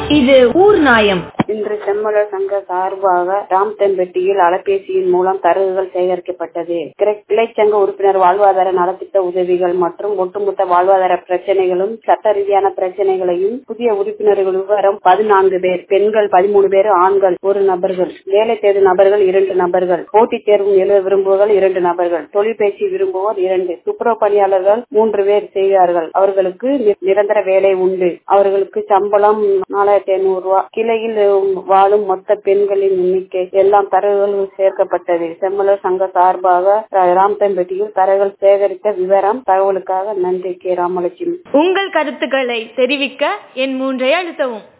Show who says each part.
Speaker 1: இது ஊர் நாயம்
Speaker 2: இன்று செம்மலர் சங்க சார்பாக ராம்தன்பட்டியில் அலைபேசியின் மூலம் தரவுகள் சேகரிக்கப்பட்டது கிளை- கிளைச்சங்க உறுப்பினர் வாழ்வாதார நலத்திட்ட உதவிகள் மற்றும் ஒட்டுமொத்த வாழ்வாதார பிரச்சனைகளும் சட்ட ரீதியான பிரச்சனைகளையும் புதிய உறுப்பினர்கள் விவரம் பதினான்கு பேர் பெண்கள் பதிமூணு பேர் ஆண்கள் ஒரு நபர்கள் வேலை தேடும் நபர்கள் இரண்டு நபர்கள் போட்டித் தேர்வு எழுத விரும்புவோர் இரண்டு நபர்கள் தொழில் பயிற்சி விரும்புவோர் இரண்டு துப்புரவு பணியாளர்கள் மூன்று பேர் செய்கிறார்கள் அவர்களுக்கு நி- நிரந்தர வேலை உண்டு அவர்களுக்கு சம்பளம் நாலாயிரத்தி ஐநூறு ரூபாய் கிளையில் வாழும் மொத்த பெண்களின் எண்ணிக்கை எல்லாம் தரவுகள் சேர்க்கப்பட்டது செம்மலர் சங்க சார்பாக ராம்தம்பட்டியில் தரவுகள் சேகரித்த விவரம் தகவலுக்காக நன்றி கே ராமலட்சுமி
Speaker 1: உங்கள் கருத்துக்களை தெரிவிக்க என் மூன்றை அழுத்தவும்